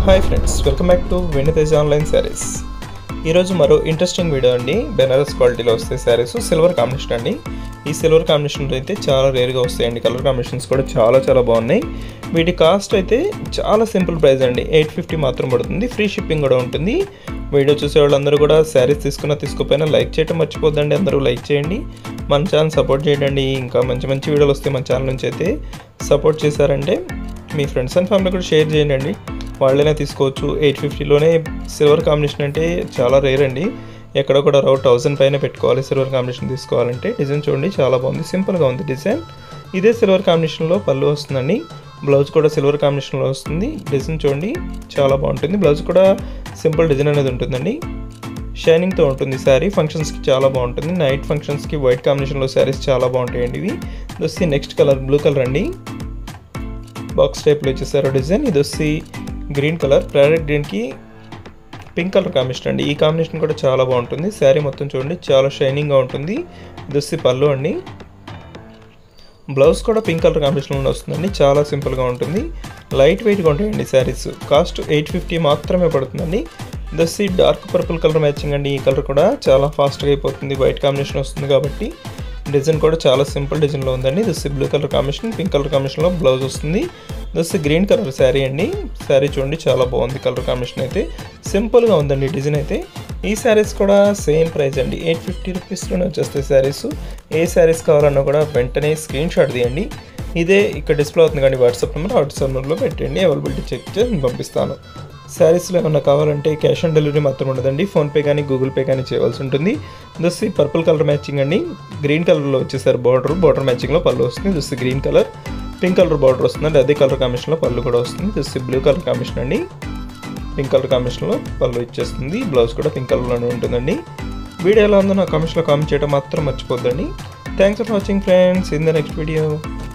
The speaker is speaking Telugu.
hi friends welcome back to Venitej online saris ఈరోజు మరో ఇంట్రెస్టింగ్ వీడియో అండి బెనారస్ క్వాలిటీలో వస్తాయి శారీస్ సిల్వర్ కాంబినేషన్ అండి ఈ సిల్వర్ కాంబినేషన్లో అయితే చాలా రేర్గా వస్తాయండి కలర్ కాంబినేషన్స్ కూడా చాలా చాలా బాగున్నాయి వీటి కాస్ట్ అయితే చాలా సింపుల్ ప్రైస్ అండి ఎయిట్ ఫిఫ్టీ మాత్రం పడుతుంది ఫ్రీ షిప్పింగ్ కూడా ఉంటుంది వీడియో చూసే వాళ్ళందరూ కూడా శారీస్ తీసుకున్నా తీసుకోపోయినా లైక్ చేయడం మర్చిపోద్దండి అందరూ లైక్ చేయండి మన ఛానల్ సపోర్ట్ చేయండి ఇంకా మంచి మంచి వీడియోలు వస్తాయి మన ఛానల్ నుంచి అయితే సపోర్ట్ చేశారంటే మీ ఫ్రెండ్స్ అండ్ ఫ్యామిలీ కూడా షేర్ చేయండి వాళ్ళైనా తీసుకోవచ్చు ఎయిట్ ఫిఫ్టీలోనే సిల్వర్ కాంబినేషన్ అంటే చాలా రేర్ అండి ఎక్కడ కూడా రౌ థౌసండ్ పైన పెట్టుకోవాలి సిల్వర్ కాంబినేషన్ తీసుకోవాలంటే డిజైన్ చూడండి చాలా బాగుంది సింపుల్గా ఉంది డిజైన్ ఇదే సిల్వర్ కాంబినేషన్లో పళ్ళు వస్తుందండి బ్లౌజ్ కూడా సిల్వర్ కాంబినేషన్లో వస్తుంది డిజైన్ చూడండి చాలా బాగుంటుంది బ్లౌజ్ కూడా సింపుల్ డిజైన్ అనేది ఉంటుందండి షైనింగ్తో ఉంటుంది శారీ ఫంక్షన్స్కి చాలా బాగుంటుంది నైట్ ఫంక్షన్స్కి వైట్ కాంబినేషన్లో శారీస్ చాలా బాగుంటాయండి ఇవి ఇది వచ్చి నెక్స్ట్ కలర్ బ్లూ కలర్ అండి బాక్స్ టైప్లో ఇచ్చేసారు డిజైన్ ఇది వచ్చి గ్రీన్ కలర్ ప్యారెట్ గ్రీన్కి పింక్ కలర్ కాంబినేషన్ అండి ఈ కాంబినేషన్ కూడా చాలా బాగుంటుంది శారీ మొత్తం చూడండి చాలా షైనింగ్గా ఉంటుంది ఇది వచ్చి పళ్ళు అండి బ్లౌజ్ కూడా పింక్ కలర్ కాంబినేషన్లో వస్తుందండి చాలా సింపుల్గా ఉంటుంది లైట్ వెయిట్గా ఉంటాయండి శారీస్ కాస్ట్ ఎయిట్ ఫిఫ్టీ మాత్రమే పడుతుందండి ఇది వచ్చి డార్క్ పర్పుల్ కలర్ మ్యాచింగ్ అండి ఈ కలర్ కూడా చాలా ఫాస్ట్గా అయిపోతుంది వైట్ కాంబినేషన్ వస్తుంది కాబట్టి డిజైన్ కూడా చాలా సింపుల్ డిజైన్లో ఉందండి ఇది వచ్చి blue colour combination pink colour కాంబినేషన్లో బ్లౌజ్ వస్తుంది ఇది వచ్చి గ్రీన్ కలర్ శారీ అండి శారీ చూడండి చాలా బాగుంది కలర్ కాంబినేషన్ అయితే సింపుల్గా ఉందండి డిజైన్ అయితే ఈ శారీస్ కూడా సేమ్ ప్రైస్ అండి ఎయిట్ ఫిఫ్టీ రూపీస్లోనే వచ్చేస్తాయి శారీస్ ఏ శారీస్ కావాలన్నా కూడా వెంటనే స్క్రీన్ షాట్ తీయండి ఇదే ఇక్కడ డిస్ప్లే అవుతుంది కానీ వాట్సాప్ నెంబర్ వాట్సాప్ నెంబర్లో పెట్టండి అవైలబిలిటీ చెక్ చేసి నేను పంపిస్తాను శారీస్లో ఏమన్నా కావాలంటే క్యాష్ ఆన్ డెలివరీ మాత్రం ఉండదండి ఫోన్పే కానీ గూగుల్ పే కానీ చేయవలసి ఉంటుంది దొస్సి పర్పుల్ కలర్ మ్యాచింగ్ అండి గ్రీన్ కలర్లో వచ్చేసారు బార్డర్ బార్డర్ మ్యాచింగ్లో పళ్ళు వస్తుంది దొస్సి green colour pink colour border వస్తుందండి అదే కలర్ కాంబినేషన్లో పళ్ళు కూడా వస్తుంది దొస్సి బ్లూ కలర్ కాంబినేషన్ అండి పింక్ కలర్ కాంబినేషన్లో పళ్ళు ఇచ్చేస్తుంది బ్లౌజ్ కూడా పింక్ కలర్లోనే ఉంటుందండి వీడియో ఎలా ఉందో నా కామెంట్స్లో కామెంట్ చేయడం మాత్రం మర్చిపోద్దండి thanks for watching friends in the next video